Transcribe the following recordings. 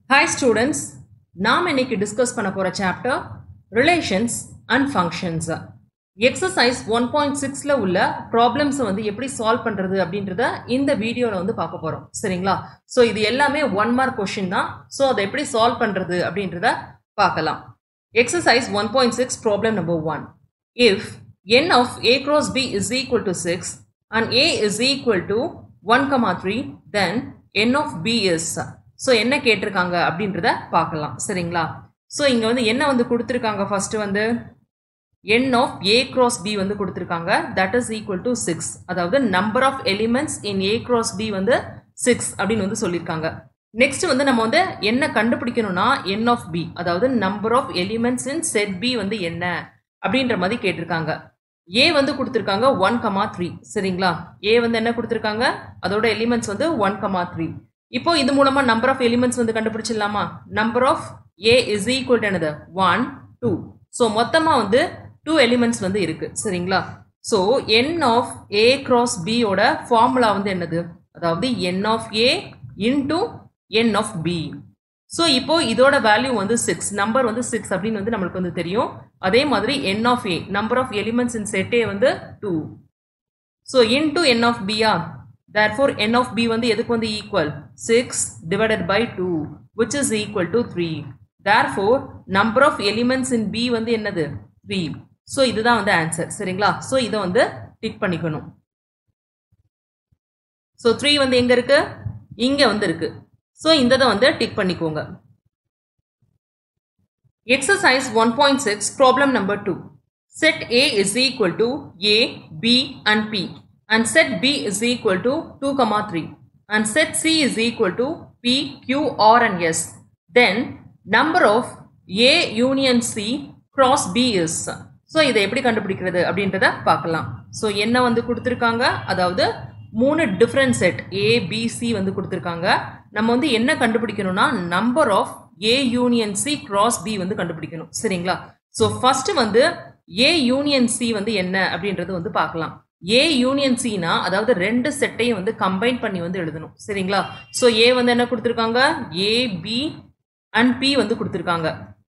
Hi students நாம் இன்னைக்கு discuss பண்ண போகிற chapter relations and functions exercise one point சிக்ஸில் உள்ள ப்ராப்ளம்ஸை வந்து எப்படி சால்வ் பண்ணுறது அப்படின்றத இந்த வீடியோவில் வந்து பார்க்க போகிறோம் சரிங்களா ஸோ இது எல்லாமே ஒன் மார்க் கொஷின் தான் ஸோ அதை எப்படி சால்வ் பண்ணுறது அப்படின்றத பார்க்கலாம் exercise one point six problem number one if n of a cross b is equal to 6 and a is equal to 1 comma 3 then n of b is so என்ன கேட்டிருக்காங்க அப்படின்றத பார்க்கலாம் சரிங்களா ஸோ இங்கே வந்து என்ன வந்து கொடுத்துருக்காங்க ஃபர்ஸ்ட் வந்து n of a cross b வந்து கொடுத்துருக்காங்க that is equal to six அதாவது number of elements in a cross b வந்து சிக்ஸ் அப்படின்னு வந்து சொல்லியிருக்காங்க நெக்ஸ்ட் வந்து நம்ம வந்து என்ன கண்டுபிடிக்கணும்னா n of b அதாவது number of elements in set b வந்து என்ன அப்படின்ற மாதிரி கேட்டிருக்காங்க ஏ வந்து கொடுத்துருக்காங்க ஒன் கமா த்ரீ சரிங்களா ஏ வந்து என்ன கொடுத்துருக்காங்க அதோட எலிமெண்ட்ஸ் வந்து ஒன் கமா த்ரீ இப்போ இது மூலமா நம்பர் ஆஃப் எலிமெண்ட்ஸ் வந்து கண்டுபிடிச்சிடலாமா number of A is equal to என்னது ஒன் டூ ஸோ மொத்தமாக வந்து டூ எலிமெண்ட்ஸ் வந்து இருக்கு சரிங்களா so n of A cross பியோட ஃபார்முலா வந்து என்னது அதாவது n of A into n of B so இப்போ இதோட வேல்யூ வந்து சிக்ஸ் நம்பர் வந்து சிக்ஸ் அப்படின்னு வந்து நம்மளுக்கு வந்து தெரியும் அதே மாதிரி n of A number of elements in செட்டே வந்து two so into n of பியா தேர்ஃபோர் என் ஆஃப் பி வந்து எதுக்கு வந்து equal six divided by two which is equal to three therefore number of elements in B வந்து என்னது three so இதுதான் வந்து ஆன்சர் சரிங்களா ஸோ இதை வந்து டிக் பண்ணிக்கணும் ஸோ த்ரீ வந்து எங்க இருக்கு இங்க வந்து இருக்கு ஸோ இந்த இதை வந்து டிக் பண்ணிக்கோங்க Exercise 1.6 problem number 2. Set A is equal to A, B and P and set B is equal to 2, comma 3 and set C is equal to P, Q, R and S. Then number of A union C cross B is. So இதை எப்படி கண்டுபிடிக்கிறது அப்படின்றத பார்க்கலாம் so என்ன வந்து கொடுத்துருக்காங்க அதாவது மூணு different set A B C வந்து கொடுத்துருக்காங்க நம்ம வந்து என்ன கண்டுபிடிக்கணும்னா number of A union C cross B வந்து கண்டுபிடிக்கணும் சரிங்களா ஸோ ஃபர்ஸ்ட் வந்து ஏ யூனியன் சி வந்து என்ன அப்படின்றது வந்து பார்க்கலாம் ஏ யூனியன் சினா அதாவது ரெண்டு செட்டையும் வந்து கம்பைன் பண்ணி வந்து எழுதணும் சரிங்களா ஸோ ஏ வந்து என்ன கொடுத்துருக்காங்க ஏ பி அண்ட் பி வந்து கொடுத்துருக்காங்க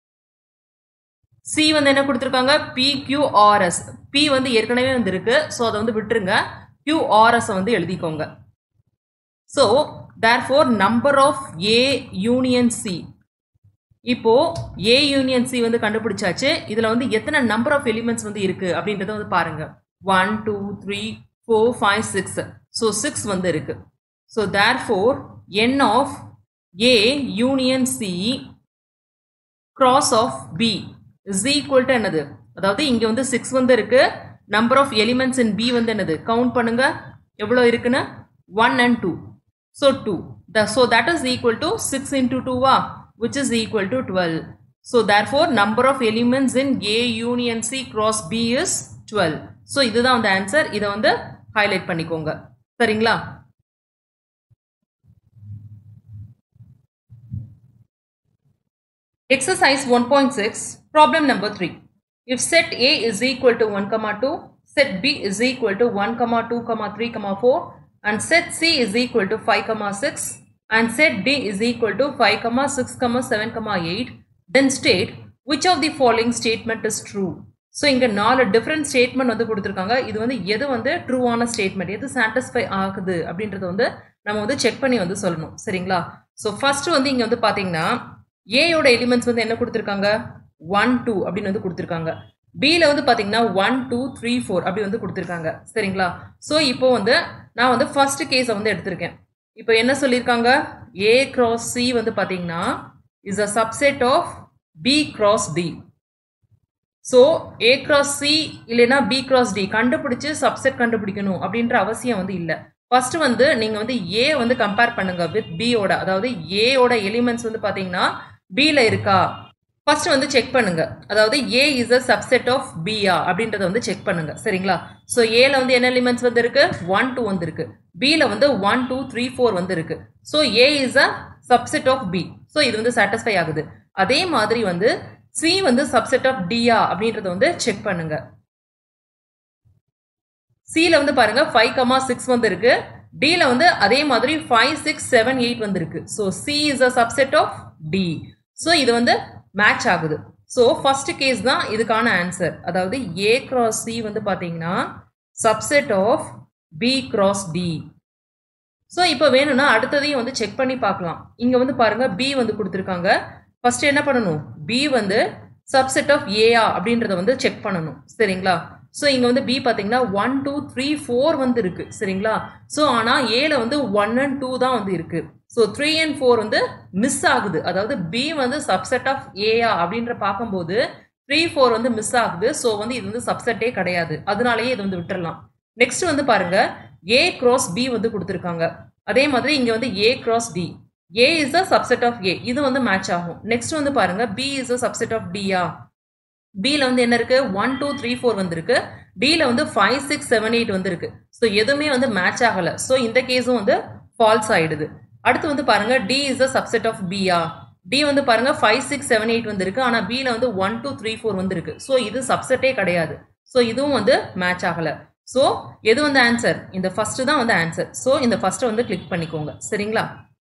சி வந்து என்ன கொடுத்துருக்காங்க பி கியூ ஆர்எஸ் பி வந்து ஏற்கனவே வந்து இருக்கு ஸோ அதை வந்து விட்டுருங்க கியூ ஆர்எஸ் வந்து எழுதிக்கோங்க so therefore number of A union C இப்போ ஏ யூனியன் சி வந்து கண்டுபிடிச்சாச்சு இதுல வந்து எத்தனை நம்பர் ஆஃப் எலிமெண்ட்ஸ் வந்து இருக்கு அப்படின்றத வந்து பாருங்க one two three four five six so six வந்து இருக்கு so therefore n of A union C cross of B is equal to என்னது அதாவது இங்க வந்து சிக்ஸ் வந்து இருக்கு number of elements in B வந்து என்னது கவுண்ட் பண்ணுங்க எவ்வளோ இருக்குன்னு one and two so two the so that is equal to six into டூவா which is equal to 12. So therefore number of elements in A union C cross B is 12. So இதுதான் வந்து answer இதை வந்து highlight பண்ணிக்கோங்க சரிங்களா Exercise 1.6 problem number 3. If set A is equal to 1 comma 2, set B is equal to 1 comma 2 comma 3 comma 4 and set C is equal to 5 comma 6 and set D is equal to 5, comma 6, comma 7, comma 8, then state which of the following statement is true. So இங்கே நாலு different statement வந்து கொடுத்துருக்காங்க இது வந்து எது வந்து ட்ரூவான statement எது satisfy ஆகுது அப்படின்றத வந்து நம்ம வந்து செக் பண்ணி வந்து சொல்லணும் சரிங்களா ஸோ ஃபர்ஸ்ட் வந்து இங்கே வந்து பார்த்தீங்கன்னா ஏயோட எலிமெண்ட்ஸ் வந்து என்ன கொடுத்துருக்காங்க ஒன் டூ அப்படின்னு வந்து கொடுத்துருக்காங்க பியில் வந்து பார்த்தீங்கன்னா ஒன் டூ த்ரீ ஃபோர் அப்படி வந்து கொடுத்துருக்காங்க சரிங்களா ஸோ இப்போ வந்து நான் வந்து ஃபர்ஸ்ட் கேஸை வந்து எடுத்திருக்கேன் இப்போ என்ன சொல்லியிருக்காங்க ஏ கிராஸ் சி வந்து பார்த்தீங்கன்னா is a subset of B cross D so A cross C இல்லைன்னா பி கிராஸ் டி கண்டுபிடிச்சு சப்செட் கண்டுபிடிக்கணும் அப்படின்ற அவசியம் வந்து இல்லை ஃபர்ஸ்ட் வந்து நீங்கள் வந்து ஏ வந்து கம்பேர் பண்ணுங்க வித் பியோட அதாவது ஏயோட எலிமெண்ட்ஸ் வந்து பார்த்தீங்கன்னா பியில் இருக்கா ஃபர்ஸ்ட் வந்து செக் பண்ணுங்க அதாவது A is a subset of பியா அப்படின்றத வந்து செக் பண்ணுங்க சரிங்களா ஸோ ஏல வந்து என்ன எலிமெண்ட்ஸ் வந்து இருக்கு ஒன் டூ வந்து இருக்கு பியில் வந்து ஒன் டூ த்ரீ ஃபோர் வந்து இருக்கு so A is a subset of B so இது வந்து சாட்டிஸ்ஃபை ஆகுது அதே மாதிரி வந்து சி வந்து சப்செட் ஆஃப் டியா அப்படின்றத வந்து செக் பண்ணுங்க சியில் வந்து பாருங்க ஃபைவ் கமா சிக்ஸ் வந்து இருக்கு டியில் வந்து அதே மாதிரி ஃபைவ் சிக்ஸ் செவன் எயிட் வந்திருக்கு so C is a subset of D so இது வந்து மேட்ச் ஆகுது ஸோ ஃபர்ஸ்ட் கேஸ் தான் இதுக்கான ஆன்சர் அதாவது ஏ கிராஸ் சி வந்து பார்த்தீங்கன்னா subset of B cross D so இப்போ வேணும்னா அடுத்ததையும் வந்து செக் பண்ணி பார்க்கலாம் இங்கே வந்து பாருங்க பி வந்து கொடுத்துருக்காங்க ஃபர்ஸ்ட் என்ன பண்ணணும் பி வந்து சப்செட் ஆஃப் ஏஆ அப்படின்றத வந்து செக் பண்ணணும் சரிங்களா ஸோ இங்கே வந்து பி பார்த்தீங்கன்னா ஒன் டூ த்ரீ ஃபோர் வந்து இருக்கு சரிங்களா ஸோ ஆனால் ஏல வந்து ஒன் அண்ட் டூ தான் வந்து இருக்கு ஸோ த்ரீ அண்ட் ஃபோர் வந்து மிஸ் ஆகுது அதாவது பி வந்து சப்செட் ஆஃப் ஏஆ அப்படின்ற பார்க்கும்போது த்ரீ ஃபோர் வந்து மிஸ் ஆகுது ஸோ வந்து இது வந்து சப்செட்டே கிடையாது அதனாலேயே இது வந்து விட்டுறலாம் நெக்ஸ்ட் வந்து பாருங்க ஏ கிராஸ் பி வந்து கொடுத்துருக்காங்க அதே மாதிரி இங்க வந்து A cross D A is a subset of A இது வந்து மேட்ச் ஆகும் நெக்ஸ்ட் வந்து பாருங்க B is a subset of டியா பில வந்து என்ன இருக்கு ஒன் டூ த்ரீ ஃபோர் வந்திருக்கு டில வந்து ஃபைவ் சிக்ஸ் செவன் எயிட் வந்து இருக்கு ஸோ எதுவுமே வந்து மேட்ச் ஆகல ஸோ இந்த கேஸும் வந்து ஃபால்ஸ் ஆயிடுது அடுத்து வந்து பாருங்க D is a subset of பியா டி வந்து பாருங்க ஃபைவ் சிக்ஸ் செவன் எயிட் வந்து இருக்கு ஆனா பில வந்து ஒன் டூ த்ரீ ஃபோர் வந்து இருக்கு ஸோ இது சப்செட்டே கிடையாது ஸோ இதுவும் வந்து மேட்ச் ஆகல ஸோ எது வந்து ஆன்சர் இந்த ஃபர்ஸ்ட் தான் வந்து ஆன்சர் ஸோ இந்த ஃபர்ஸ்ட் வந்து கிளிக் பண்ணிக்கோங்க சரிங்களா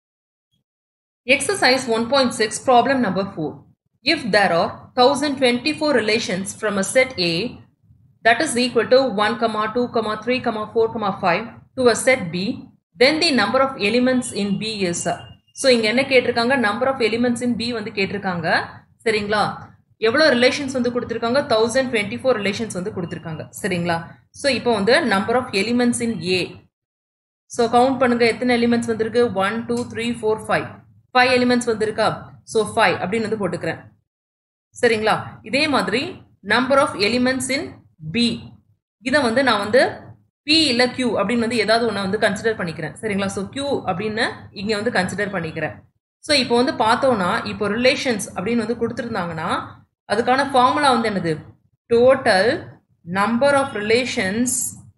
exercise one point six problem number four if there are thousand twenty four relations from a set A that is equal to 1 comma 2 comma 3 comma 4 comma 5 to a set b then the number of elements in b is ஸோ இங்க என்ன கேட்டிருக்காங்க number of elements in B வந்து கேட்டிருக்காங்க சரிங்களா எவ்வளோ relations வந்து கொடுத்துருக்காங்க தௌசண்ட் டுவெண்ட்டி ஃபோர் ரிலேஷன்ஸ் வந்து கொடுத்துருக்காங்க சரிங்களா ஸோ இப்போ வந்து number of elements in A so count பண்ணுங்க எத்தனை எலிமெண்ட்ஸ் வந்திருக்கு one two three four five five elements வந்திருக்கா ஸோ ஃபைவ் அப்படின்னு வந்து போட்டுக்கிறேன் சரிங்களா இதே மாதிரி number of elements in B இதை வந்து நான் வந்து பி இல்லை கியூ அப்படின்னு வந்து ஏதாவது ஒன்று வந்து கன்சிடர் பண்ணிக்கிறேன் சரிங்களா ஸோ கியூ அப்படின்னு இங்கே வந்து கன்சிடர் பண்ணிக்கிறேன் ஸோ இப்போ வந்து பார்த்தோன்னா இப்போ ரிலேஷன்ஸ் அப்படின்னு வந்து கொடுத்துருந்தாங்கன்னா அதுக்கான ஃபார்முலா வந்து என்னது total number of relations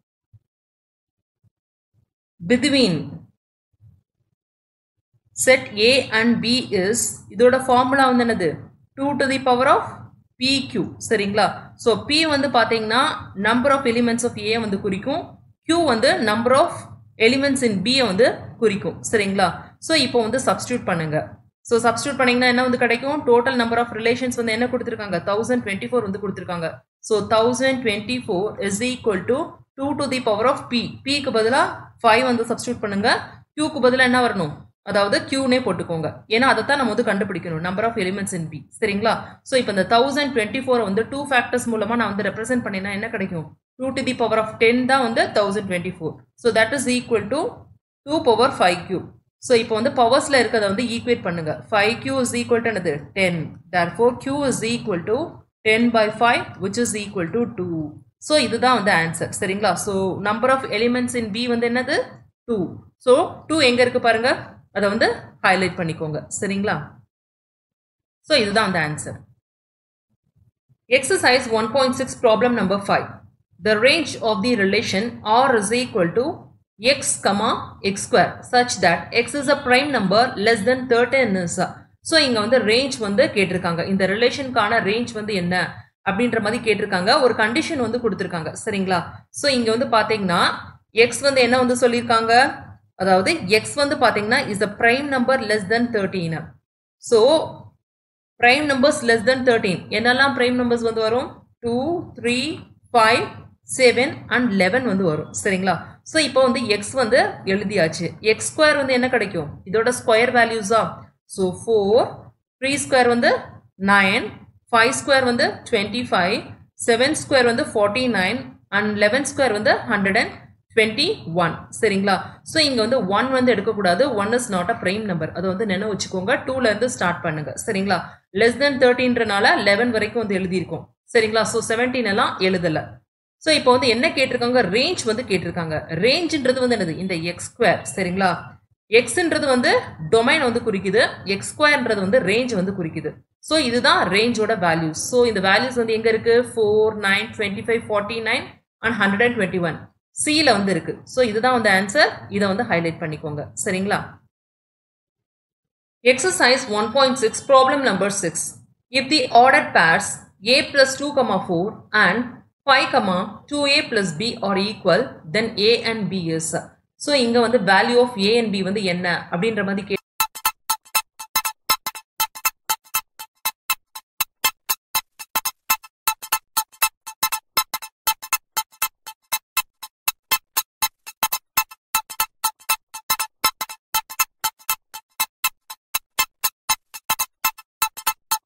between set A and B is இதோட ஃபார்முலா வந்து என்னது two to the power of P Q சரிங்களா ஸோ பி வந்து பார்த்தீங்கன்னா number of elements of A வந்து குறிக்கும் கியூ வந்து நம்பர் ஆஃப் எலிமெண்ட்ஸ் இன் பியை வந்து குறிக்கும் சரிங்களா ஸோ இப்போ வந்து சப்ஸ்டியூட் பண்ணுங்க ஸோ சப்ஸ்டியூட் பண்ணீங்கன்னா என்ன வந்து கிடைக்கும் டோட்டல் நம்பர் ஆஃப் ரிலேஷன்ஸ் வந்து என்ன கொடுத்துருக்காங்க தௌசண்ட் டுவெண்ட்டி ஃபோர் வந்து கொடுத்துருக்காங்க so thousand twenty four is equal to two to the power of P பிக்கு பதிலாக ஃபைவ் வந்து சப்ஸ்டியூட் பண்ணுங்க கியூக்கு பதிலாக என்ன வரணும் அதாவது கியூனே போட்டுக்கோங்க ஏன்னா அதை தான் நம்ம வந்து கண்டுபிடிக்கணும் number of elements in B சரிங்களா ஸோ இப்போ இந்த தௌசண்ட் டுவெண்ட்டி ஃபோர் வந்து டூ ஃபேக்டர்ஸ் மூலமாக நான் வந்து ரெப்ரசென்ட் பண்ணினா என்ன கிடைக்கும் two to the power of ten தான் வந்து thousand twenty four so that is equal to two power five Q so இப்போ வந்து பவர்ஸில் இருக்கிறத வந்து ஈக்குவேட் பண்ணுங்க five Q is equal to என்னது ten therefore Q is equal to ten by five which is equal to two so இதுதான் வந்து answer சரிங்களா so number of elements in B வந்து என்னது டூ ஸோ டூ எங்கே இருக்கு பாருங்க அதை வந்து ஹைலைட் பண்ணிக்கோங்க சரிங்களா ஸோ இதுதான் அந்த answer exercise one point six problem number five the range of the relation R is equal to x comma x square such that x is a prime number less than thirteen is so இங்கே வந்து range வந்து கேட்டிருக்காங்க இந்த ரிலேஷனுக்கான range வந்து என்ன அப்படின்ற மாதிரி கேட்டிருக்காங்க ஒரு கண்டிஷன் வந்து கொடுத்துருக்காங்க சரிங்களா ஸோ இங்கே வந்து பார்த்தீங்கன்னா எக்ஸ் வந்து என்ன வந்து சொல்லியிருக்காங்க அதாவது எக்ஸ் வந்து பார்த்தீங்கன்னா is a prime number less than thirteen so prime numbers less than thirteen என்னெல்லாம் ப்ரைம் நம்பர்ஸ் வந்து வரும் two three five seven and eleven வந்து வரும் சரிங்களா ஸோ இப்போ வந்து எக்ஸ் வந்து எழுதியாச்சு எக்ஸ் ஸ்கொயர் வந்து என்ன கிடைக்கும் இதோட ஸ்கொயர் வேல்யூஸா ஸோ ஃபோர் த்ரீ ஸ்கொயர் வந்து நைன் ஃபைவ் ஸ்கொயர் வந்து டுவெண்ட்டி ஃபைவ் செவன் ஸ்கொயர் வந்து forty nine and eleven square வந்து ஹண்ட்ரட் அண்ட் டுவெண்ட்டி ஒன் சரிங்களா ஸோ இங்கே வந்து ஒன் வந்து எடுக்கக்கூடாது one is not a prime number அதை வந்து நினைவு வச்சுக்கோங்க டூலேருந்து ஸ்டார்ட் பண்ணுங்க சரிங்களா லெஸ் தென் தேர்ட்டின்றனால லெவன் வரைக்கும் வந்து எழுதியிருக்கோம் சரிங்களா ஸோ செவன்டீன் எல்லாம் எழுதலை ஸோ இப்போ வந்து என்ன கேட்டிருக்காங்க ரேஞ்ச் வந்து கேட்டிருக்காங்க ரேஞ்சுன்றது வந்து என்னது இந்த எக்ஸ் ஸ்கொயர் சரிங்களா எக்ஸ்ன்றது வந்து டொமைன் வந்து குறிக்குது எக்ஸ் ஸ்கொயர்ன்றது வந்து ரேஞ்ச் வந்து குறிக்குது ஸோ இதுதான் ரேஞ்சோட வேல்யூஸ் ஸோ இந்த வேல்யூஸ் வந்து எங்க இருக்கு four nine twenty five forty nine and hundred and twenty one சியில் வந்து இருக்கு ஸோ இதுதான் வந்து ஆன்சர் இதை வந்து ஹைலைட் பண்ணிக்கோங்க சரிங்களா exercise one point six problem number six if the order pairs A plus two comma four and five comma two A plus B are equal then A and B is so இங்கே வந்து value of A and B வந்து என்ன அப்படின்ற மாதிரி K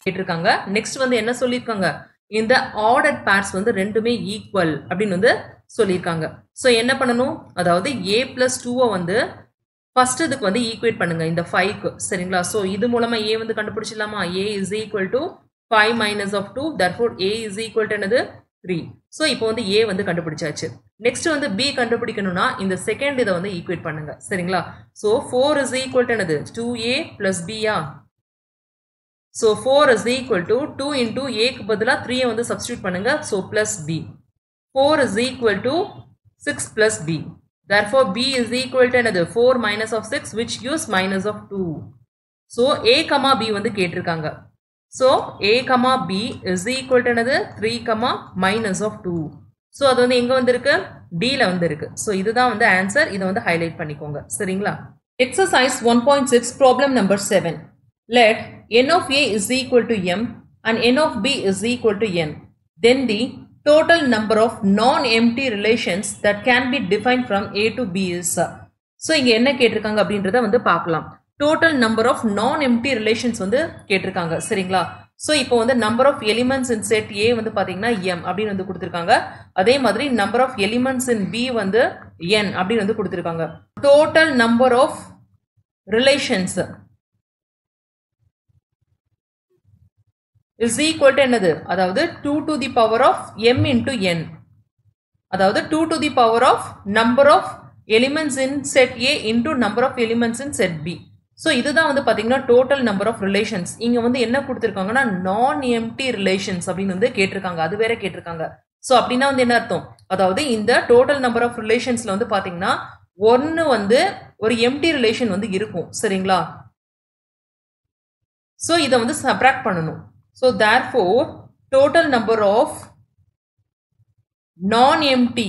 கேட்டிருக்காங்க next வந்து என்ன சொல்லியிருக்காங்க இந்த ஆர்டர் பேர்ஸ் வந்து ரெண்டுமே ஈக்குவல் அப்படின்னு வந்து சொல்லியிருக்காங்க ஸோ என்ன பண்ணணும் அதாவது ஏ பிளஸ் டூவை வந்து ஃபர்ஸ்ட் இதுக்கு வந்து ஈக்குவேட் பண்ணுங்க இந்த ஃபைவ்க்கு சரிங்களா ஸோ இது மூலமா ஏ வந்து கண்டுபிடிச்சிடலாமா A is equal to five minus of two therefore A is equal to என்னது த்ரீ ஸோ இப்போ வந்து ஏ வந்து கண்டுபிடிச்சாச்சு நெக்ஸ்ட் வந்து பி கண்டுபிடிக்கணும்னா இந்த செகண்ட் இதை வந்து ஈக்குவேட் பண்ணுங்க சரிங்களா so four is equal to என்னது டூ ஏ பிளஸ் பியா so four is equal to two into ஏக்கு பதிலாக த்ரீயை வந்து சப்ஸ்டியூட் பண்ணுங்க so plus B four is equal to six plus B therefore b is equal to என்னது 4 minus of 6 which gives minus of 2 so a comma b வந்து கேட்டிருக்காங்க so a comma b is equal to என்னது 3 comma minus of 2 so அது வந்து எங்க வந்திருக்கு d ல வந்திருக்கு so இதுதான் வந்து ஆன்சர் இதை வந்து ஹைலைட் பண்ணிக்கோங்க சரிங்களா exercise 1.6 problem number 7 let n of a is equal to m and n of b is equal to n then the total number of non-empty relations that can be defined from A to B is so இங்கே என்ன கேட்டிருக்காங்க அப்படின்றத வந்து பார்க்கலாம் total number of non empty relations வந்து கேட்டிருக்காங்க சரிங்களா so இப்போ வந்து number of elements in set A வந்து பார்த்தீங்கன்னா எம் அப்படின்னு வந்து கொடுத்துருக்காங்க அதே மாதிரி number of elements in B வந்து என் அப்படின்னு வந்து கொடுத்துருக்காங்க total number of relations is equal to என்னது அதாவது two to the power of m into n அதாவது two to the power of number of elements in set A into number of elements in set B so இதுதான் வந்து பார்த்தீங்கன்னா total number of relations இங்கே வந்து என்ன கொடுத்துருக்காங்கன்னா நான் empty relations அப்படின்னு வந்து கேட்டிருக்காங்க அது வேற கேட்டிருக்காங்க ஸோ அப்படின்னா வந்து என்ன அர்த்தம் அதாவது இந்த டோட்டல் நம்பர் ஆஃப் ரிலேஷன்ஸ்ல வந்து பார்த்தீங்கன்னா ஒன்று வந்து ஒரு எம்டி ரிலேஷன் வந்து இருக்கும் சரிங்களா ஸோ இதை வந்து சப்ராக்ட் பண்ணணும் So therefore, total number of non-empty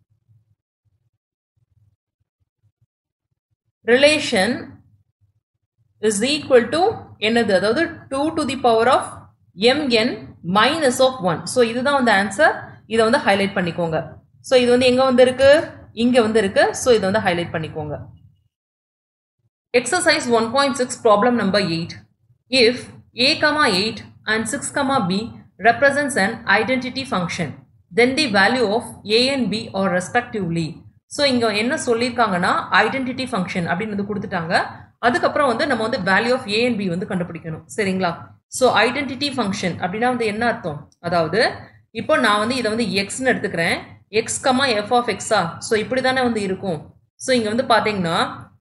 relation is equal to என்னது அதாவது 2 to the power of mn minus of 1 so இதுதான் வந்து ஆன்சர் இதை வந்து ஹைலைட் பண்ணிக்கோங்க ஸோ இது வந்து எங்க வந்து இருக்கு இங்க வந்து இருக்கு ஸோ இதை வந்து ஹைலைட் பண்ணிக்கோங்க exercise one point six problem number eight if a comma 8 and 6 comma b represents an identity function then the value of a and b are respectively so இங்கே என்ன சொல்லியிருக்காங்கன்னா ஐடென்டிட்டி ஃபங்க்ஷன் அப்படின்னு வந்து கொடுத்துட்டாங்க அதுக்கப்புறம் வந்து நம்ம வந்து value of A and B வந்து கண்டுபிடிக்கணும் சரிங்களா ஸோ ஐடென்டிட்டி ஃபங்க்ஷன் அப்படின்னா வந்து என்ன அர்த்தம் அதாவது இப்போ நான் வந்து இதை வந்து எக்ஸ்னு எடுத்துக்கிறேன் எக்ஸ் கமா எஃப் ஆஃப் எக்ஸா ஸோ இப்படி தானே வந்து இருக்கும் ஸோ இங்கே வந்து பார்த்தீங்கன்னா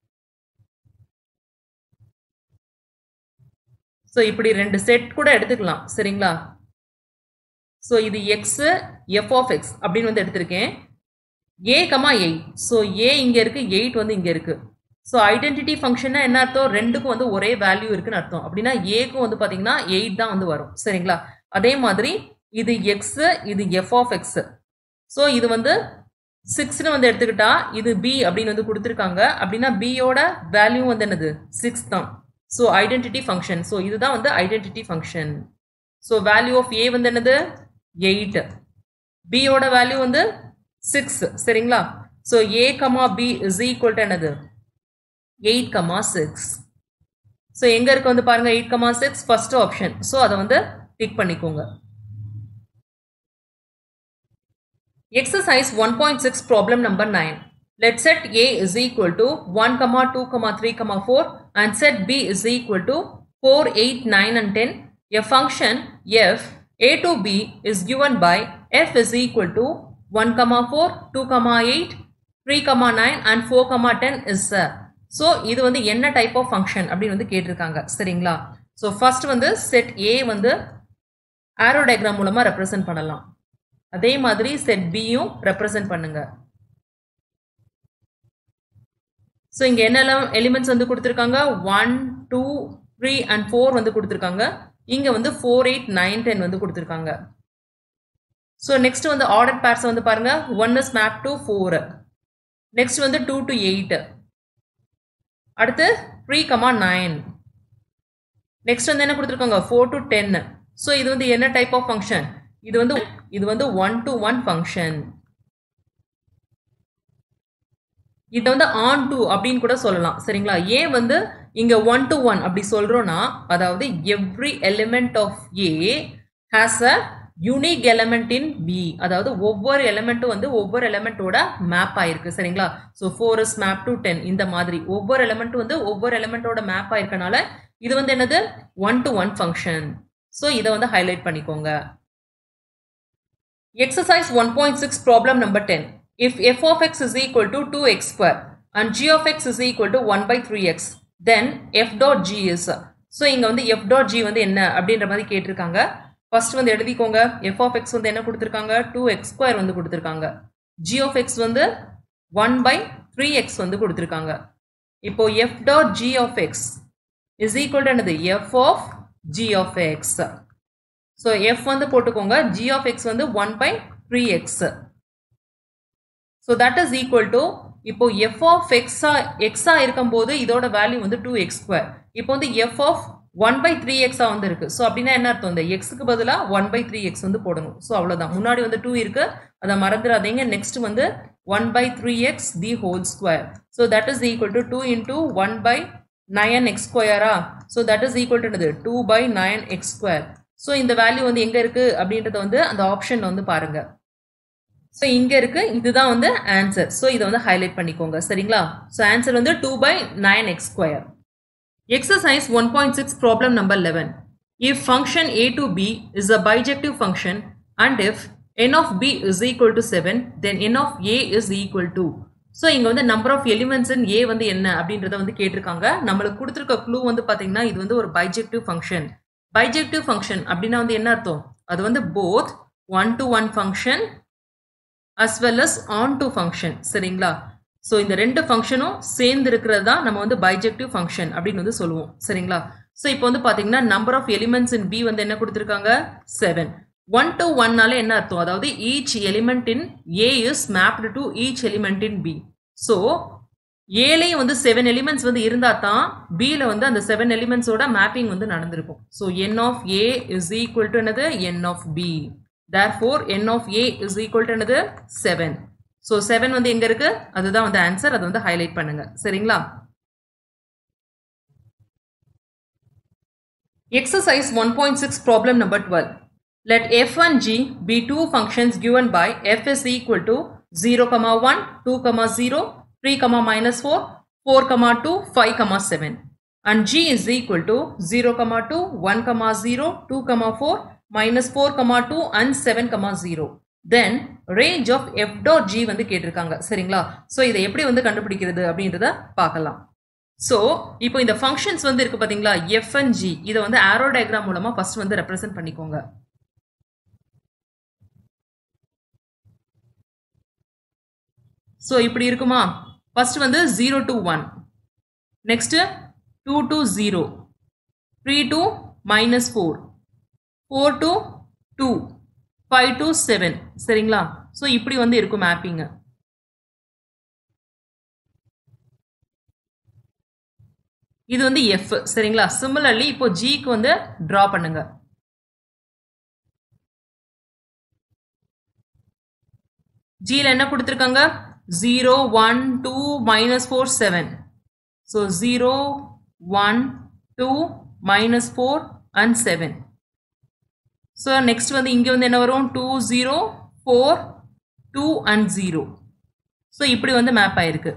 ஸோ இப்படி ரெண்டு செட் கூட எடுத்துக்கலாம் சரிங்களா ஸோ இது எக்ஸ் எஃப் ஆஃப் எக்ஸ் அப்படின்னு வந்து எடுத்திருக்கேன் A comma eight so A இங்கே இருக்கு எயிட் வந்து இங்கே இருக்கு ஸோ ஐடென்டிட்டி ஃபங்க்ஷன்னா என்ன அர்த்தம் ரெண்டுக்கும் வந்து ஒரே வேல்யூ இருக்குன்னு அர்த்தம் அப்படின்னா ஏக்கும் வந்து பார்த்தீங்கன்னா எயிட் தான் வந்து வரும் சரிங்களா அதே மாதிரி இது எக்ஸ் இது எஃப் ஆஃப் எக்ஸ் ஸோ இது வந்து சிக்ஸ்னு வந்து எடுத்துக்கிட்டா இது பி அப்படின்னு வந்து கொடுத்துருக்காங்க அப்படின்னா பியோட வேல்யூ வந்து என்னது சிக்ஸ் தான் ஸோ ஐடென்டிட்டி ஃபங்க்ஷன் ஸோ இதுதான் வந்து identity function so value of A வந்து என்னது எயிட் பியோட வேல்யூ வந்து சிக்ஸ் சரிங்களா so A comma B is equal to என்னது எயிட் கமா சிக்ஸ் ஸோ எங்கே இருக்கு வந்து பாருங்க eight comma six first option so அதை வந்து டிக் பண்ணிக்கோங்க Exercise 1.6 problem number 9. Let set A is equal to 1, comma 2, comma 3, comma 4 and set B is equal to 4, 8, 9 and 10. A function f a to b is given by f is equal to 1, comma 4, 2, comma 8, 3, comma 9 and 4, comma 10 is a so இது வந்து என்ன type of function அப்படின்னு வந்து கேட்டிருக்காங்க சரிங்களா so first வந்து set A வந்து arrow diagram மூலமாக ரெப்ரசன்ட் பண்ணலாம் அதே மாதிரி செட் பியும் ரெப்ரசன்ட் பண்ணுங்க ஸோ இங்கே என்னெல்லாம் எலிமெண்ட்ஸ் வந்து கொடுத்துருக்காங்க one two three and four வந்து கொடுத்துருக்காங்க இங்கே வந்து ஃபோர் எயிட் நைன் டென் வந்து கொடுத்துருக்காங்க ஸோ நெக்ஸ்ட் வந்து ஆர்டர் பேர்ஸ் வந்து பாருங்க one is map to four next வந்து டூ டு எயிட் அடுத்து த்ரீ கமா நைன் நெக்ஸ்ட் வந்து என்ன கொடுத்துருக்காங்க ஃபோர் டு டென் ஸோ இது வந்து என்ன டைப் ஆஃப் ஃபங்க்ஷன் இது வந்து இது வந்து ஒன் டு ஒன் ஃபங்க்ஷன் இது வந்து ஆன் டு அப்படின்னு கூட சொல்லலாம் சரிங்களா ஏன் வந்து இங்க ஒன் டு ஒன் அப்படி சொல்றோம்னா அதாவது every element of A has a unique element in B அதாவது ஒவ்வொரு எலமெண்ட்டும் வந்து ஒவ்வொரு எலமெண்ட்டோட மேப் ஆயிருக்கு சரிங்களா so four is map to ten இந்த மாதிரி ஒவ்வொரு எலமெண்ட்டும் வந்து ஒவ்வொரு எலமெண்ட்டோட மேப் ஆயிருக்கனால இது வந்து என்னது one to one function so இதை வந்து ஹைலைட் பண்ணிக்கோங்க exercise one point six problem number ten if f of x is equal to two x square and g of x is equal to one by three x then f dot g is so இங்கே வந்து f dot G வந்து என்ன அப்படின்ற மாதிரி கேட்டிருக்காங்க first வந்து எழுதிக்கோங்க F of x வந்து என்ன கொடுத்துருக்காங்க டூ எக்ஸ் ஸ்கொயர் வந்து கொடுத்துருக்காங்க ஜி ஆஃப் எக்ஸ் வந்து ஒன் பை த்ரீ எக்ஸ் வந்து கொடுத்துருக்காங்க இப்போ f dot g of x is equal to என்னது f of g of x so f வந்து போட்டுக்கோங்க ஜி ஆஃப் எக்ஸ் வந்து one by three x so that is equal to இப்போ f of எக்ஸா எக்ஸா இருக்கும்போது இதோட வேல்யூ வந்து டூ எக்ஸ் ஸ்கொயர் இப்போ வந்து f of one by three எக்ஸா வந்து இருக்கு ஸோ அப்படின்னா என்ன அர்த்தம் இந்த எக்ஸுக்கு பதிலாக ஒன் பை த்ரீ எக்ஸ் வந்து போடணும் ஸோ அவ்வளோதான் முன்னாடி வந்து டூ இருக்கு அதை மறந்துடாதீங்க நெக்ஸ்ட் வந்து one by three x the whole square so that is equal to two into one by nine x ஸ்கொயரா so that is equal to என்னது two by nine x square so இந்த value வந்து எங்கே இருக்கு அப்படின்றத வந்து அந்த ஆப்ஷன் வந்து பாருங்க ஸோ இங்கே இருக்கு இதுதான் வந்து ஆன்சர் ஸோ இதை வந்து ஹைலைட் பண்ணிக்கோங்க சரிங்களா ஸோ ஆன்சர் வந்து two by nine x square exercise one point six problem number eleven if function A to B is a bijective function and if n of b is equal to 7 then n of a is equal to so இங்கே வந்து number of elements in A வந்து என்ன அப்படின்றத வந்து கேட்டிருக்காங்க நம்மளுக்கு கொடுத்துருக்க clue வந்து பார்த்தீங்கன்னா இது வந்து ஒரு பைஜெக்டிவ் ஃபங்க்ஷன் பைஜெக்டிவ் ஃபங்க்ஷன் அப்படின்னா வந்து என்ன அர்த்தம் அது வந்து both one to one function as well as onto function சரிங்களா ஸோ இந்த ரெண்டு ஃபங்க்ஷனும் சேர்ந்து இருக்கிறது தான் நம்ம வந்து பைஜெக்டிவ் ஃபங்க்ஷன் அப்படின்னு வந்து சொல்லுவோம் சரிங்களா ஸோ இப்போ வந்து பார்த்தீங்கன்னா number of elements in B வந்து என்ன கொடுத்துருக்காங்க செவன் ஒன் டு ஒன்னால என்ன அர்த்தம் அதாவது each element in A is mapped to each element in B so ஏலையும் வந்து செவன் எலிமெண்ட்ஸ் வந்து இருந்தா தான் பியில் வந்து அந்த செவன் எலிமெண்ட்ஸோட மேப்பிங் வந்து நடந்திருக்கும் so n of A is equal to என்னது n of B therefore n of A is equal to என்னது செவன் ஸோ செவன் வந்து எங்க இருக்கு அதுதான் வந்து ஆன்சர் அதை வந்து ஹைலைட் பண்ணுங்க சரிங்களா exercise one point six problem number twelve let f and g be two functions given by f is equal to 0 comma 1 2 comma 0 3 comma minus 4 4 comma 2 5 comma 7 and g is equal to 0 comma 2 1 comma 0 2 comma 4 minus 4 comma 2 and 7 comma 0 then range of f dot g வந்து கேட்டிருக்காங்க சரிங்களா so இதை எப்படி வந்து கண்டுபிடிக்கிறது அப்படின்றத பார்க்கலாம் so இப்போ இந்த ஃபங்க்ஷன்ஸ் வந்து இருக்கு பார்த்தீங்களா எஃப் அண்ட் ஜி இதை வந்து ஆரோ டயக்ராம் மூலமாக ஃபர்ஸ்ட் வந்து ரெப்ரசென்ட் பண்ணிக்கோங்க ஸோ இப்படி இருக்குமா ஃபர்ஸ்ட் வந்து zero to one next two to zero three to minus four four to two five to seven சரிங்களா ஸோ இப்படி வந்து இருக்கும் மேப்பிங்கு இது வந்து எஃப் சரிங்களா சிமிலர்லி இப்போ ஜிக்கு வந்து ட்ரா பண்ணுங்க ஜியில் என்ன கொடுத்துருக்காங்க zero one two minus four seven so zero one two minus four and seven so next வந்து இங்கே வந்து என்ன வரும் two zero four two and zero so இப்படி வந்து மேப் ஆயிருக்கு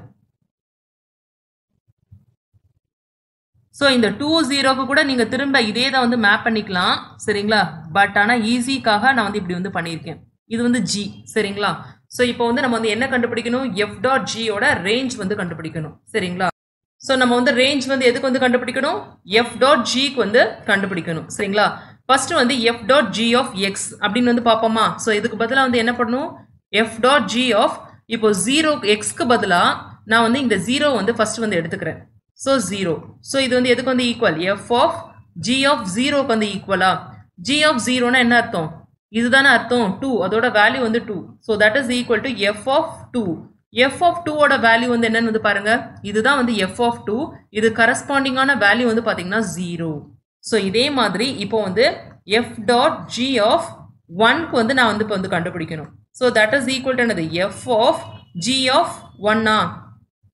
ஸோ இந்த டூ ஜீரோக்கு கூட நீங்கள் திரும்ப இதே தான் வந்து மேப் பண்ணிக்கலாம் சரிங்களா பட் ஆனால் ஈஸிக்காக நான் வந்து இப்படி வந்து பண்ணியிருக்கேன் இது வந்து ஜி சரிங்களா ஸோ இப்போ வந்து நம்ம வந்து என்ன கண்டுபிடிக்கணும் எஃப் டாட் ஜியோட ரேஞ்ச் வந்து கண்டுபிடிக்கணும் சரிங்களா ஸோ நம்ம வந்து ரேஞ்ச் வந்து எதுக்கு வந்து கண்டுபிடிக்கணும் எஃப் டாட் ஜிக்கு வந்து கண்டுபிடிக்கணும் சரிங்களா ஃபர்ஸ்ட் வந்து f dot g of x அப்படின்னு வந்து பார்ப்போமா ஸோ இதுக்கு பதிலாக வந்து என்ன பண்ணணும் எஃப் டாட் ஜி ஆஃப் இப்போ ஜீரோ எக்ஸ்க்கு பதிலாக நான் வந்து இந்த ஜீரோ வந்து ஃபர்ஸ்ட் வந்து எடுத்துக்கிறேன் ஸோ ஜீரோ ஸோ இது வந்து எதுக்கு வந்து equal f of g of ஜீரோக்கு வந்து ஈக்குவலா ஜி ஆஃப் ஜீரோனா என்ன அர்த்தம் இதுதானே அர்த்தம் டூ அதோட வேல்யூ வந்து two so that is equal to f of two f of டூவோட வேல்யூ வந்து என்னன்னு வந்து பாருங்க இதுதான் வந்து எஃப் ஆஃப் டூ இது கரஸ்பாண்டிங்கான வேல்யூ வந்து பார்த்தீங்கன்னா ஜீரோ ஸோ இதே மாதிரி இப்போ வந்து எஃப் டாட் ஜி ஆஃப் ஒன்க்கு வந்து நான் வந்து இப்போ வந்து கண்டுபிடிக்கணும் so that is equal to என்னது எஃப் ஆஃப் ஜி ஆஃப் ஒன்னா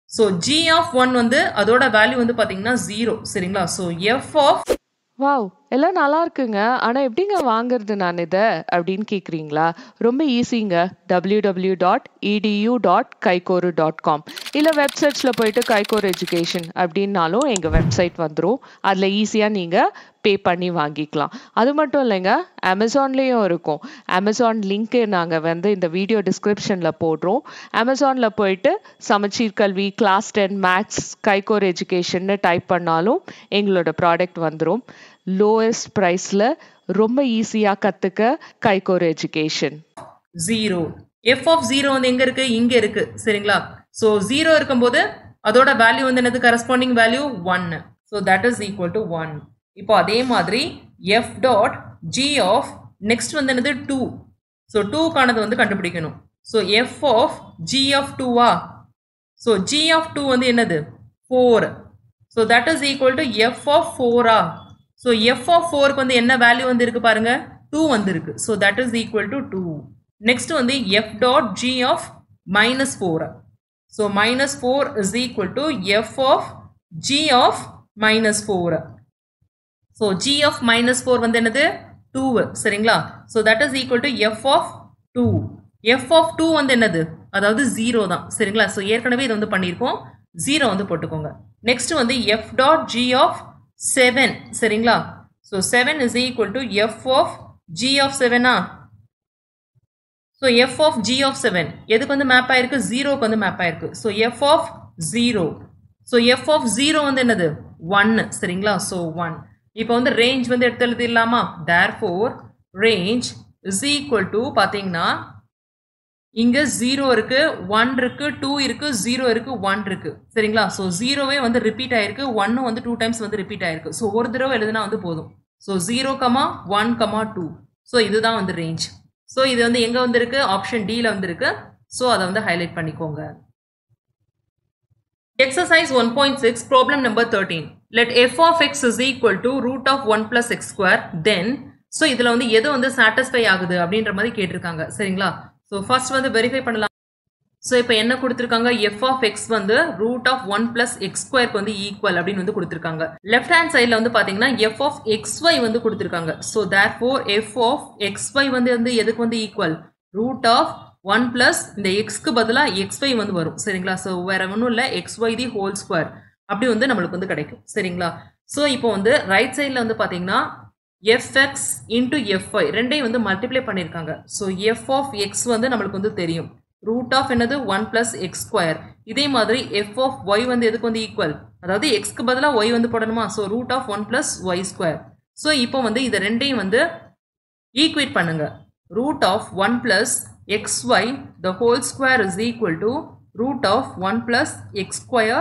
ஸோ ஜி ஆஃப் ஒன் வந்து அதோட வேல்யூ வந்து பார்த்தீங்கன்னா ஜீரோ சரிங்களா ஸோ எஃப் ஆஃப் வாவ் எல்லாம் நல்லா இருக்குங்க ஆனால் எப்படிங்க வாங்குறது நான் இதை அப்படின்னு கேட்குறீங்களா ரொம்ப ஈஸிங்க W W dot edu dot கைகோரு dot com இல்லை வெப்சைட்ஸில் போயிட்டு கைகோர் எஜுகேஷன் அப்படின்னாலும் எங்கள் வெப்சைட் வந்துடும் அதில் ஈஸியாக நீங்கள் பே பண்ணி வாங்கிக்கலாம் அது மட்டும் இல்லைங்க அமேசான்லேயும் இருக்கும் அமேசான் லிங்க்கு நாங்கள் வந்து இந்த வீடியோ டிஸ்கிரிப்ஷனில் போடுறோம் அமேசானில் போயிட்டு Samacheer Kalvi class ten maths Kaikor எஜுகேஷன்னு டைப் பண்ணாலும் எங்களோட ப்ராடக்ட் வந்துடும் லோவஸ்ட் ப்ரைஸில் ரொம்ப ஈஸியாக கற்றுக்க Kaikor education zero f of zero வந்து எங்க இருக்கு இங்க இருக்கு சரிங்களா ஸோ ஜீரோ இருக்கும்போது அதோட வேல்யூ வந்து என்னது corresponding value one so that is equal to one இப்போ அதே மாதிரி f dot g of next வந்து என்னது டூ ஸோ டூக்கானது வந்து கண்டுபிடிக்கணும் so f of g of டூவா ஸோ ஜி ஆஃப் டூ வந்து என்னது four so that is equal to f of ஃபோரா ஸோ எஃப் ஆஃப் ஃபோருக்கு வந்து என்ன வேல்யூ வந்து இருக்கு பாருங்க டூ வந்து இருக்கு so that is equal to two next வந்து f dot g of minus four so minus four is equal to f of g of minus four so g of minus four வந்து என்னது two சரிங்களா so that is equal to f of two f of two வந்து என்னது அதாவது zero தான் சரிங்களா so ஏற்கனவே இது வந்து பண்ணியிருக்கோம் ஜீரோ வந்து போட்டுக்கோங்க நெக்ஸ்ட் வந்து f dot g of seven சரிங்களா so seven is equal to f of g of செவனா so f of g of seven எதுக்கு வந்து மேப் ஆயிருக்கு ஜீரோக்கு வந்து மேப் ஆயிருக்கு so f of zero so f of zero வந்து என்னது ஒன்னு சரிங்களா ஸோ ஒன் இப்போ வந்து ரேஞ்ச் வந்து எடுத்து எழுதிடலாமா therefore range is equal to பார்த்தீங்கன்னா இங்க ஜீரோ இருக்கு ஒன் இருக்கு டூ இருக்கு ஜீரோ இருக்கு ஒன் இருக்கு சரிங்களா ஸோ ஜீரோவே வந்து ரிப்பீட் ஆயிருக்கு ஒன்னும் வந்து டூ டைம்ஸ் வந்து ரிப்பீட் ஆயிருக்கு ஸோ ஒரு தடவை எழுதுனா வந்து போதும் so zero comma one comma two so இதுதான் வந்து ரேஞ்ச் ஸோ இது வந்து எங்க வந்திருக்கு ஆப்ஷன் டில வந்திருக்கு ஸோ அதை வந்து ஹைலைட் பண்ணிக்கோங்க Exercise 1.6 problem number 13. Let f of x is equal to root of 1 plus x square then so இதில் வந்து எது வந்து சாட்டிஸ்ஃபை ஆகுது அப்படின்ற மாதிரி கேட்டிருக்காங்க சரிங்களா ஸோ ஃபர்ஸ்ட் வந்து வெரிஃபை பண்ணலாம் ஸோ இப்போ என்ன கொடுத்துருக்காங்க எஃப் ஆஃப் எக்ஸ் வந்து root of one plus x ஸ்கொயருக்கு வந்து ஈக்குவல் அப்படின்னு வந்து கொடுத்துருக்காங்க லெஃப்ட் ஹேண்ட் சைடில் வந்து பார்த்தீங்கன்னா எஃப் ஆஃப் எக்ஸ் ஒய் வந்து கொடுத்துருக்காங்க so therefore f of x y வந்து வந்து எதுக்கு வந்து equal root of one plus இந்த எக்ஸ்க்கு பதிலாக எக்ஸ் ஒய் வந்து வரும் சரிங்களா ஸோ வேற ஒன்றும் இல்லை x y the whole square அப்படி வந்து நம்மளுக்கு வந்து கிடைக்கும் சரிங்களா ஸோ இப்போ வந்து ரைட் சைடில் வந்து பார்த்தீங்கன்னா எஃப்எக்ஸ் இன்டூ எஃப்ஒய் ரெண்டையும் வந்து மல்டிப்ளை பண்ணியிருக்காங்க ஸோ எஃப் ஆஃப் எக்ஸ் வந்து நம்மளுக்கு வந்து தெரியும் ரூட் ஆஃப் என்னது ஒன் பிளஸ் எக்ஸ் ஸ்கொயர் இதே மாதிரி எஃப் ஆஃப் ஒய் வந்து எதுக்கு வந்து ஈக்குவல் அதாவது எக்ஸ்க்கு பதிலாக ஒய் வந்து போடணுமா so root of one plus y square so இப்போ வந்து இதை ரெண்டையும் வந்து ஈக்குவேட் பண்ணுங்க root of one plus x y the whole square is equal to root of one plus x square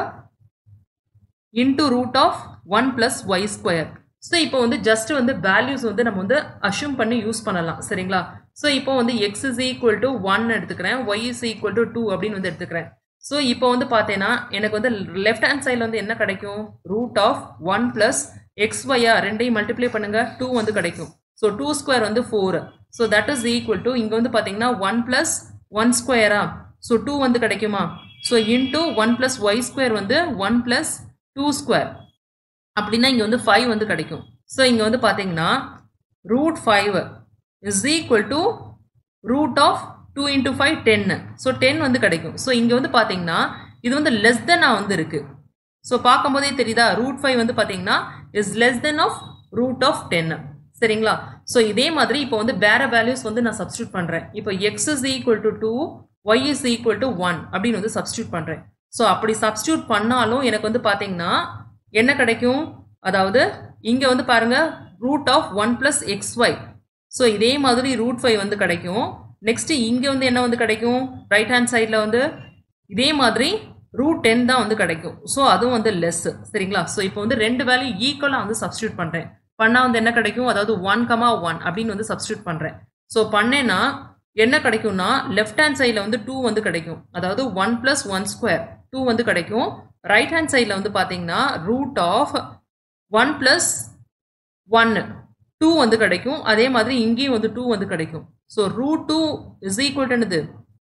into root of one plus y square so இப்போ வந்து just வந்து values வந்து நம்ம வந்து அஷ்யூம் பண்ணி யூஸ் பண்ணலாம் சரிங்களா ஸோ இப்போ வந்து x is equal to one எடுத்துக்கிறேன் y is equal to two அப்படின்னு வந்து எடுத்துக்கிறேன் ஸோ இப்போ வந்து பார்த்தேன்னா எனக்கு வந்து லெஃப்ட் ஹேண்ட் சைடில் வந்து என்ன கிடைக்கும் root of one plus x ஒய்யா ரெண்டையும் மல்டிப்ளை பண்ணுங்க டூ வந்து கிடைக்கும் ஸோ டூ ஸ்கொயர் வந்து four so that is equal to இங்கே வந்து பார்த்தீங்கன்னா ஒன் பிளஸ் ஒன் ஸ்கொயரா ஸோ டூ வந்து கிடைக்குமா so into one plus y square வந்து ஒன் பிளஸ் டூ ஸ்கொயர் அப்படின்னா இங்கே வந்து ஃபைவ் வந்து கிடைக்கும் ஸோ இங்கே வந்து பார்த்தீங்கன்னா root five is equal to root of two into five டென்னு ஸோ டென் வந்து கிடைக்கும் ஸோ இங்கே வந்து பார்த்தீங்கன்னா இது வந்து லெஸ் தென்னாக வந்து இருக்கு ஸோ பார்க்கும்போதே தெரியுதா ரூட் ஃபைவ் வந்து பார்த்தீங்கன்னா is less than of root of டென்னு சரிங்களா ஸோ இதே மாதிரி இப்போ வந்து வேற வேல்யூஸ் வந்து நான் சப்ஸ்டியூட் பண்ணுறேன் இப்போ x is equal to two y is equal to one அப்படின்னு வந்து சப்ஸ்டியூட் பண்ணுறேன் ஸோ அப்படி சப்ஸ்டியூட் பண்ணாலும் எனக்கு வந்து பார்த்தீங்கன்னா என்ன கிடைக்கும் அதாவது இங்கே வந்து பாருங்க root of one plus x y so இதே மாதிரி ரூட் ஃபைவ் வந்து கிடைக்கும் நெக்ஸ்ட் இங்கே வந்து என்ன வந்து கிடைக்கும் ரைட் ஹேண்ட் சைடில் வந்து இதே மாதிரி ரூட் டென் தான் வந்து கிடைக்கும் ஸோ அதுவும் வந்து லெஸ் சரிங்களா ஸோ இப்போ வந்து ரெண்டு வேல்யூ ஈக்குவலாக வந்து சப்ஸ்டியூட் பண்ணுறேன் பண்ணால் வந்து என்ன கிடைக்கும் அதாவது ஒன் கமா ஒன் அப்படின்னு வந்து சப்ஸ்டியூட் பண்ணுறேன் ஸோ பண்ணேன்னா என்ன கிடைக்கும்னா லெஃப்ட் ஹேண்ட் சைடில் வந்து டூ வந்து கிடைக்கும் அதாவது one plus one square two வந்து கிடைக்கும் ரைட் ஹேண்ட் சைடில் வந்து பார்த்தீங்கன்னா ரூட் ஆஃப் ஒன் ப்ளஸ் ஒன்று டூ வந்து கிடைக்கும் அதே மாதிரி இங்கேயும் வந்து டூ வந்து கிடைக்கும் so root two is equal என்னது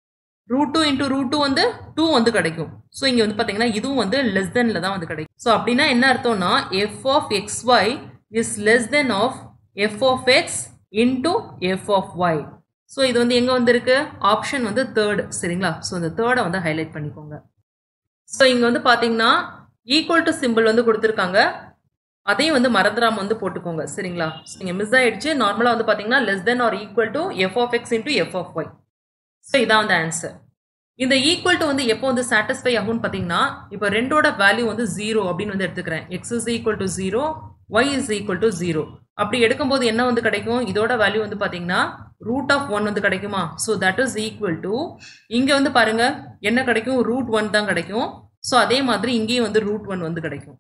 root two into root two வந்து டூ வந்து கிடைக்கும் ஸோ இங்கே வந்து பார்த்தீங்கன்னா இதுவும் வந்து லெஸ் தென்ல தான் வந்து கிடைக்கும் ஸோ அப்படின்னா என்ன அர்த்தம்னா f of x y is less than of f of x into f of y so இது வந்து எங்கே வந்திருக்கு ஆப்ஷன் வந்து தேர்டு சரிங்களா ஸோ இந்த தேர்டை வந்து ஹைலைட் பண்ணிக்கோங்க ஸோ இங்கே வந்து பார்த்தீங்கன்னா ஈக்குவல் டு சிம்பிள் வந்து கொடுத்துருக்காங்க அதையும் வந்து மறந்துடாம வந்து போட்டுக்கோங்க சரிங்களா ஸோ இங்கே மிஸ் ஆயிடுச்சு நார்மலாக வந்து பார்த்தீங்கன்னா less than or equal to f of x into f of y so இதான் வந்து ஆன்சர் இந்த ஈக்குவல் டு வந்து எப்போ வந்து சாட்டிஸ்ஃபை ஆகும்னு பார்த்தீங்கன்னா இப்போ ரெண்டோட வேல்யூ வந்து ஜீரோ அப்படின்னு வந்து எடுத்துக்கிறேன் x is equal to zero y is equal to zero அப்படி எடுக்கும்போது என்ன வந்து கிடைக்கும் இதோட வேல்யூ வந்து பார்த்தீங்கன்னா ரூட் ஆஃப் ஒன் வந்து கிடைக்குமா so that is equal to இங்கே வந்து பாருங்க என்ன கிடைக்கும் ரூட் ஒன் தான் கிடைக்கும் ஸோ அதே மாதிரி இங்கேயும் வந்து ரூட் ஒன் வந்து கிடைக்கும்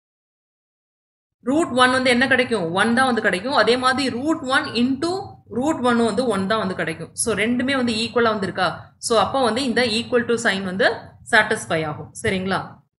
ரூட் ஒன் வந்து என்ன கிடைக்கும் ஒன் தான் வந்து கிடைக்கும் அதே மாதிரி root one into root one வந்து ஒன் தான் வந்து கிடைக்கும் ஸோ ரெண்டுமே வந்து ஈக்குவலாக வந்து இருக்கா ஸோ அப்போ வந்து இந்த ஈக்குவல் டு சைன் வந்து சாட்டிஸ்ஃபை ஆகும் சரிங்களா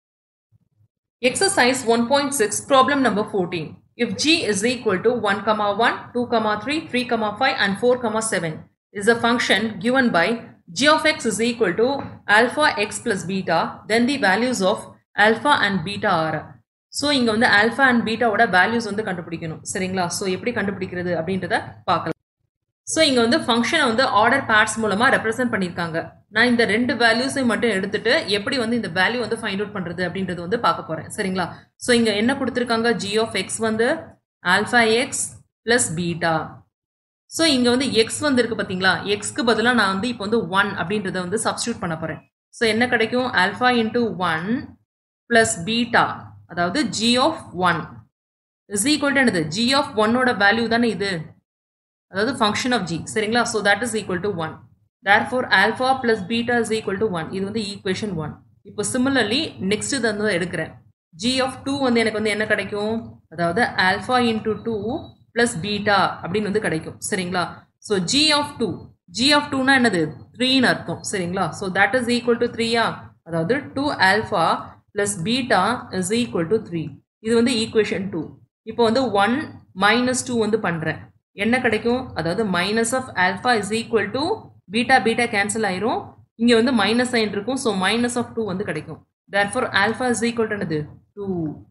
exercise one point six problem number fourteen if g is equal to one comma one two comma three three comma five and four comma seven is a function given by g of x is equal to alpha x plus beta then the values of alpha and beta are so இங்கே வந்து alpha and பீட்டாவோட values வந்து கண்டுபிடிக்கணும் சரிங்களா so எப்படி கண்டுபிடிக்கிறது அப்படின்றத பார்க்கலாம் so இங்கே வந்து ஃபங்க்ஷனை வந்து ஆர்டர் பேட்ஸ் மூலமாக ரெப்ரசென்ட் பண்ணியிருக்காங்க நான் இந்த ரெண்டு வேல்யூஸையும் மட்டும் எடுத்துட்டு எப்படி வந்து இந்த வேல்யூ வந்து ஃபைண்ட் அவுட் பண்ணுறது அப்படின்றது வந்து பார்க்க போகிறேன் சரிங்களா ஸோ இங்கே என்ன கொடுத்துருக்காங்க ஜி ஆஃப் எக்ஸ் வந்து alpha x plus beta so இங்கே வந்து எக்ஸ் வந்து இருக்கு பார்த்தீங்களா எக்ஸ்க்கு பதிலாக நான் வந்து இப்போ வந்து ஒன் அப்படின்றத வந்து சப்ஸ்டியூட் பண்ண போகிறேன் ஸோ என்ன கிடைக்கும் alpha into one plus beta அதாவது g of one is equal to என்னது ஜி ஆஃப் ஒன்னோட வேல்யூ தானே இது அதாவது ஃபங்க்ஷன் ஆஃப் ஜி சரிங்களா so that is equal to one therefore alpha plus beta is equal to one இது வந்து equation one இப்போ சிமிலர்லி நெக்ஸ்ட் இது வந்து எடுக்கிறேன் ஜி ஆஃப் டூ வந்து எனக்கு வந்து என்ன கிடைக்கும் அதாவது alpha into two plus beta அப்படின்னு வந்து கிடைக்கும் சரிங்களா so g of two g of டூனா என்னது த்ரீன்னு அர்த்தம் சரிங்களா so that is equal to த்ரீயா அதாவது two alpha plus beta is equal to three இது வந்து ஈக்குவேஷன் டூ இப்போ வந்து ஒன் மைனஸ் டூ வந்து பண்ணுறேன் என்ன கிடைக்கும் அதாவது minus of alpha is equal to beta beta cancel ஆயிரும் இங்கே வந்து மைனஸ் சைன் இருக்கும் ஸோ மைனஸ் ஆஃப் டூ வந்து கிடைக்கும் therefore alpha is equal to என்னது two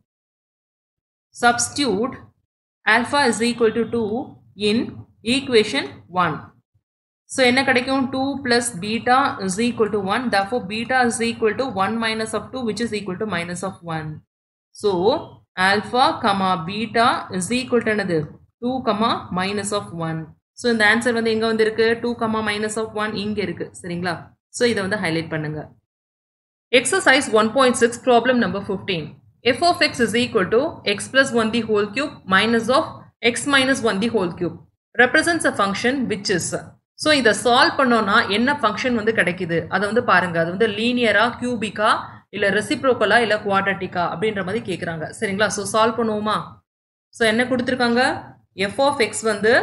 substitute alpha is equal to two in equation one so என்ன கிடைக்கும் two plus beta is equal to one therefore beta is equal to one minus of two which is equal to minus of one so alpha comma beta is equal to என்னது two comma minus of one so இந்த answer வந்து எங்கே வந்து இருக்கு two comma minus of one இங்கே இருக்கு சரிங்களா so இதை வந்து ஹைலைட் பண்ணுங்க exercise one point six problem number fifteen f of x is equal to x plus one the whole cube minus of x minus one the whole cube represents a function which is so இதை solve பண்ணோம்னா என்ன function வந்து கிடைக்குது அதை வந்து பாருங்க அது வந்து லீனியரா கியூபிக்கா இல்லை ரெசிப்ரோக்கலா இல்லை குவாட்ரட்டிக்கா அப்படின்ற மாதிரி கேட்குறாங்க சரிங்களா ஸோ சால்வ் பண்ணுவோமா ஸோ என்ன கொடுத்துருக்காங்க எஃப் ஆஃப் எக்ஸ் வந்து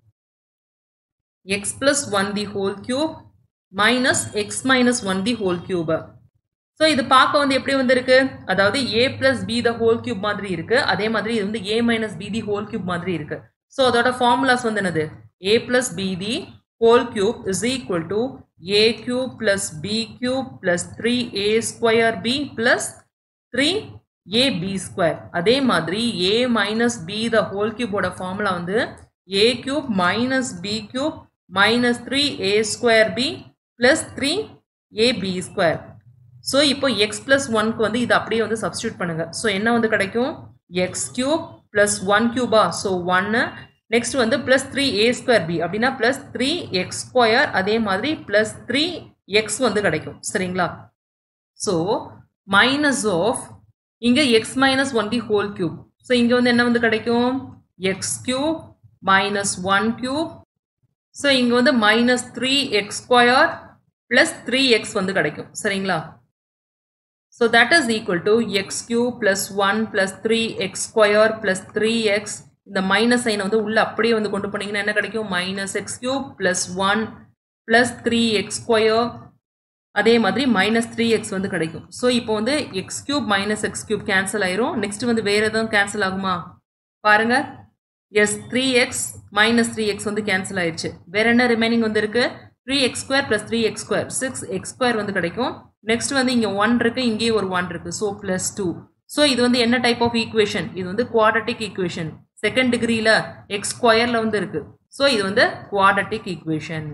x plus one the whole cube minus x minus one the whole cube so இது பார்க்க வந்து எப்படி வந்திருக்கு அதாவது a plus b the whole cube மாதிரி இருக்கு அதே மாதிரி இது வந்து a minus b the whole cube மாதிரி இருக்கு ஸோ அதோட ஃபார்முலாஸ் வந்து என்னது a plus b the whole cube is equal to a cube plus b cube plus 3a square b plus 3ab square அதே மாதிரி a minus b the whole cube ஓட formula வந்து a cube minus b cube minus 3a square b plus 3ab square so இப்போ x plus ஒன்க்கு வந்து இது அப்படியே வந்து சப்ஸ்டியூட் பண்ணுங்க ஸோ என்ன வந்து கிடைக்கும் எக்ஸ் கியூப் பிளஸ் ஒன் கியூபா ஸோ ஒன்னு நெக்ஸ்ட் வந்து plus three a square b அப்படின்னா பிளஸ் த்ரீ எக்ஸ் ஸ்கொயர் அதே மாதிரி பிளஸ் த்ரீ எக்ஸ் வந்து கிடைக்கும் சரிங்களா ஸோ மைனஸ் ஆஃப் இங்கே x minus one the whole cube so இங்கே வந்து என்ன வந்து கிடைக்கும் x cube minus one cube so இங்கே வந்து minus three x square plus three x வந்து கிடைக்கும் சரிங்களா so that is equal to X cube plus one plus three x square plus three x இந்த மைனஸ் சைனை வந்து உள்ள அப்படியே வந்து கொண்டு போனீங்கன்னா என்ன கிடைக்கும் minus x cube plus one plus three x square அதே மாதிரி மைனஸ் த்ரீ எக்ஸ் வந்து கிடைக்கும் ஸோ இப்போ வந்து x cube minus x cube cancel ஆயிரும் நெக்ஸ்ட் வந்து வேற எதுவும் கேன்சல் ஆகுமா பாருங்க yes three x minus three x வந்து கேன்சல் ஆயிடுச்சு வேற என்ன ரிமைனிங் வந்து இருக்கு three x square plus three x square six x square வந்து கிடைக்கும் நெக்ஸ்ட் வந்து இங்கே ஒன் இருக்கு இங்கேயும் ஒரு ஒன் இருக்கு ஸோ ப்ளஸ் டூ ஸோ இது வந்து என்ன டைப் ஆஃப் ஈக்குவேஷன் இது வந்து குவாட்ரட்டிக் ஈக்குவேஷன் செகண்ட் டிகிரியில் எக்ஸ் ஸ்கொயரில் வந்து இருக்கு ஸோ இது வந்து குவாட்ரட்டிக் ஈக்குவேஷன்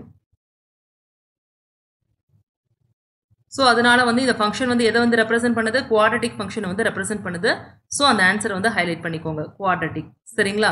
ஸோ அதனால வந்து இந்த ஃபங்க்ஷன் வந்து எதை வந்து ரெப்ரசென்ட் பண்ணுது குவாட்ரட்டிக் ஃபங்க்ஷனை வந்து ரெப்ரசென்ட் பண்ணுது ஸோ அந்த ஆன்சரை வந்து ஹைலைட் பண்ணிக்கோங்க குவாட்ரட்டிக் சரிங்களா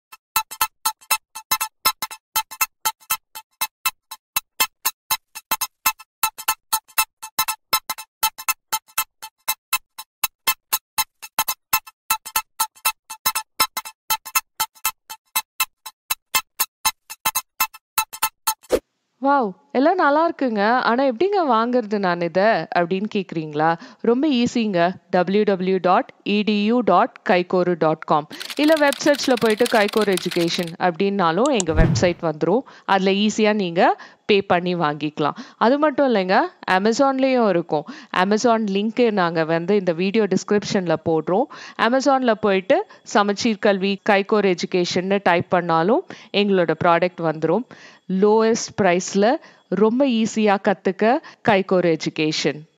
வாவ் எல்லாம் நல்லா இருக்குங்க ஆனா எப்படிங்க வாங்குறது நான் இதை அப்படின்னு கேக்குறீங்களா ரொம்ப ஈஸிங்க W W dot edu dot கைகோரு dot com இல்லை வெப்சைட்ஸில் போயிட்டு கைகோர் எஜுகேஷன் அப்படின்னாலும் எங்கள் வெப்சைட் வந்துடும் அதில் ஈஸியாக நீங்கள் பே பண்ணி வாங்கிக்கலாம் அது மட்டும் இல்லைங்க அமேசான்லேயும் இருக்கும் அமேசான் லிங்க்கு நாங்கள் வந்து இந்த வீடியோ டிஸ்கிரிப்ஷனில் போடுறோம் அமேசானில் போயிட்டு சமச்சீர் கல்வி கைகோர் எஜுகேஷன்னு டைப் பண்ணாலும் எங்களோட ப்ராடக்ட் வந்துடும் லோயஸ்ட் ப்ரைஸில் ரொம்ப ஈஸியாக கற்றுக்க கைகோர் எஜுகேஷன்